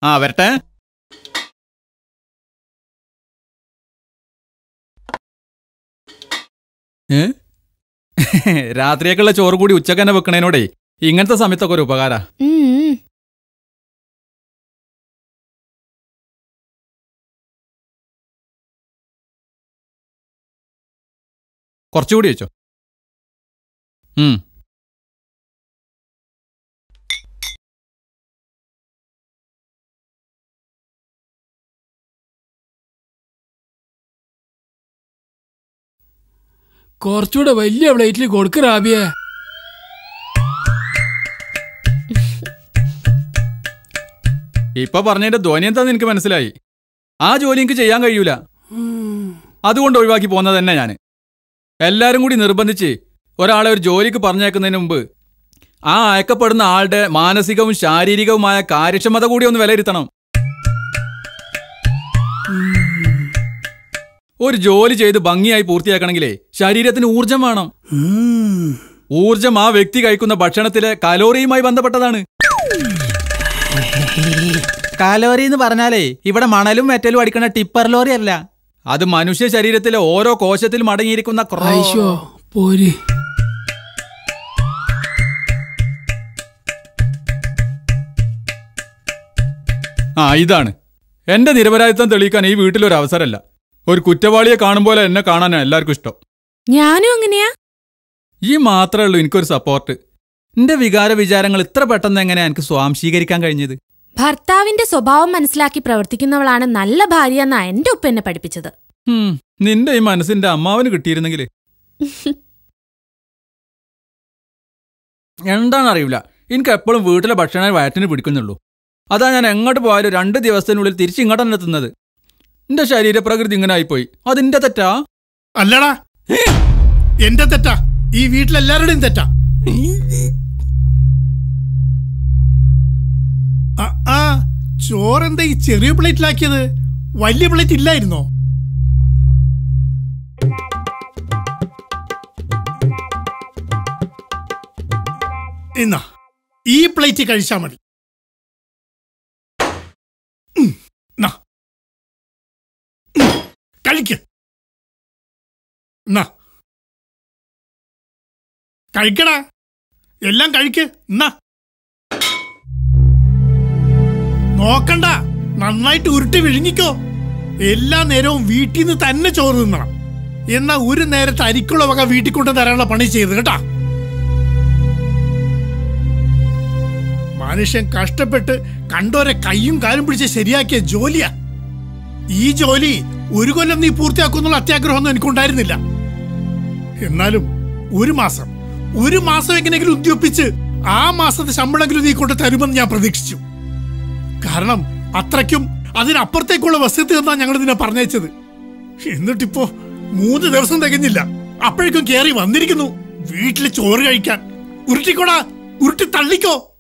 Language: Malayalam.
ആ വരട്ടെ ഏ രാത്രിയൊക്കെയുള്ള ചോറ് കൂടി ഉച്ചക്ക് തന്നെ വെക്കണേനോടേ ഇങ്ങനത്തെ സമയത്തൊക്കെ ഒരു ഉപകാരാ ഉം. കുറച്ചുകൂടി വെച്ചോ ഉം കുറച്ചുകൂടെ വലിയ പ്ലേറ്റിൽ കൊടുക്ക് റാബിയെ ഇപ്പൊ പറഞ്ഞതിന്റെ ധ്വനി എന്താന്ന് എനിക്ക് മനസ്സിലായി ആ ജോലി എനിക്ക് ചെയ്യാൻ കഴിയൂല അതുകൊണ്ട് ഒഴിവാക്കി പോകുന്നത് തന്നെ ഞാൻ എല്ലാരും കൂടി നിർബന്ധിച്ച് ഒരാളെ ഒരു ജോലിക്ക് പറഞ്ഞേക്കുന്നതിന് മുമ്പ് ആ അയക്കപ്പെടുന്ന ആളുടെ മാനസികവും ശാരീരികവുമായ കാര്യക്ഷമത കൂടി ഒന്ന് വിലയിരുത്തണം ഒരു ജോലി ചെയ്ത് ഭംഗിയായി പൂർത്തിയാക്കണമെങ്കിലേ ശരീരത്തിന് ഊർജം വേണം ഊർജം ആ വ്യക്തി കഴിക്കുന്ന ഭക്ഷണത്തിലെ കലോറിയുമായി ബന്ധപ്പെട്ടതാണ് കാലോറി എന്ന് പറഞ്ഞാലേ ഇവിടെ മണലും മെറ്റലും അടിക്കുന്ന ടിപ്പർ ലോറി അല്ല അത് മനുഷ്യ ശരീരത്തിലെ ഓരോ കോശത്തിലും അടങ്ങിയിരിക്കുന്ന ക്രോ- ഐശോ പോര് ആ ഇതാണ് എന്റെ നിരപരാധിത്വം തെളിയിക്കാൻ ഈ വീട്ടിലൊരു അവസരമല്ല ഒരു കുറ്റവാളിയെ കാണുമ്പോൾ എന്നെ കാണാനാണ് എല്ലാവർക്കും ഇഷ്ടം ഞാനും അങ്ങനെയാ ഈ മാത്രമേ ഉള്ളൂ എനിക്കൊരു സപ്പോർട്ട് എന്റെ വികാര വിചാരങ്ങൾ ഇത്ര പെട്ടെന്ന് എങ്ങനെയാ എനിക്ക് സ്വാംശീകരിക്കാൻ കഴിഞ്ഞത് ഭർത്താവിന്റെ സ്വഭാവം മനസ്സിലാക്കി പ്രവർത്തിക്കുന്നവളാണ് നല്ല ഭാര്യ എന്നാ എന്റെ ഉപ്പ എന്നെ പഠിപ്പിച്ചത് ഹും, നിന്റെ ഈ മനസ്സിന്റെ അമ്മാവന് കിട്ടിയിരുന്നെങ്കിൽ എന്താണെന്നറിയില്ല എനിക്ക് എപ്പോഴും വീട്ടിലെ ഭക്ഷണം വയറ്റിന് പിടിക്കുന്നുള്ളൂ അതാ ഞാൻ എങ്ങോട്ട് പോയാലും രണ്ട് ദിവസത്തിനുള്ളിൽ തിരിച്ച് ഇങ്ങോട്ട് തന്നെ എത്തുന്നത് എന്റെ ശരീരപ്രകൃതി ഇങ്ങനെ ആയിപ്പോയി അതിന്റെ തെറ്റാ അല്ലടാ എന്റെ തെറ്റാ ഈ വീട്ടിലെല്ലാവരുടെയും തെറ്റാ ആ, ആ ചോറെന്താ ഈ ചെറിയ പ്ലേറ്റിലാക്കിയത് വലിയ പ്ലേറ്റ് ഇല്ലായിരുന്നോ എന്നാ ഈ പ്ലേറ്റ് കഴിച്ചാ മതി ഉം, നാ. ഉം, കഴിക്ക് എന്നാ കഴിക്കടാ എല്ലാം കഴിക്ക് എന്നാ നോക്കണ്ട നന്നായിട്ട് ഉരുട്ടി വിഴുങ്ങിക്കോ എല്ലാ നേരവും വീട്ടിൽ നിന്ന് തന്നെ ചോറ് തിന്നണം എന്നാ ഒരു നേരത്തെ അരിക്കുള്ള വക വീട്ടിൽ കൊണ്ട് തരാനുള്ള പണി ചെയ്ത് കേട്ടാ മനുഷ്യൻ കഷ്ടപ്പെട്ട് കണ്ടോരെ കയ്യും കാലും പിടിച്ച് ശരിയാക്കിയ ജോലിയാ ഈ ജോലി ഒരു കൊല്ലം നീ പൂർത്തിയാക്കുന്നുള്ള അത്യാഗ്രഹമൊന്നും എനിക്കുണ്ടായിരുന്നില്ല എന്നാലും ഒരു മാസം ഒരു മാസം എങ്ങനെയെങ്കിലും ഉദ്യോഗിപ്പിച്ച് ആ മാസത്തെ ശമ്പളമെങ്കിലും നീ കൊണ്ട് തരുമെന്ന് ഞാൻ പ്രതീക്ഷിച്ചു കാരണം അത്രയ്ക്കും അതിനപ്പുറത്തേക്കുള്ള വസ്തുത എന്നാ ഞങ്ങൾ ഇതിനെ പറഞ്ഞയച്ചത് എന്നിട്ടിപ്പോ മൂന്ന് ദിവസം തികഞ്ഞില്ല അപ്പോഴേക്കും കേറി വന്നിരിക്കുന്നു വീട്ടിൽ ചോറ് കഴിക്കാൻ ഉരുട്ടിക്കോടാ ഉരുട്ടി തള്ളിക്കോ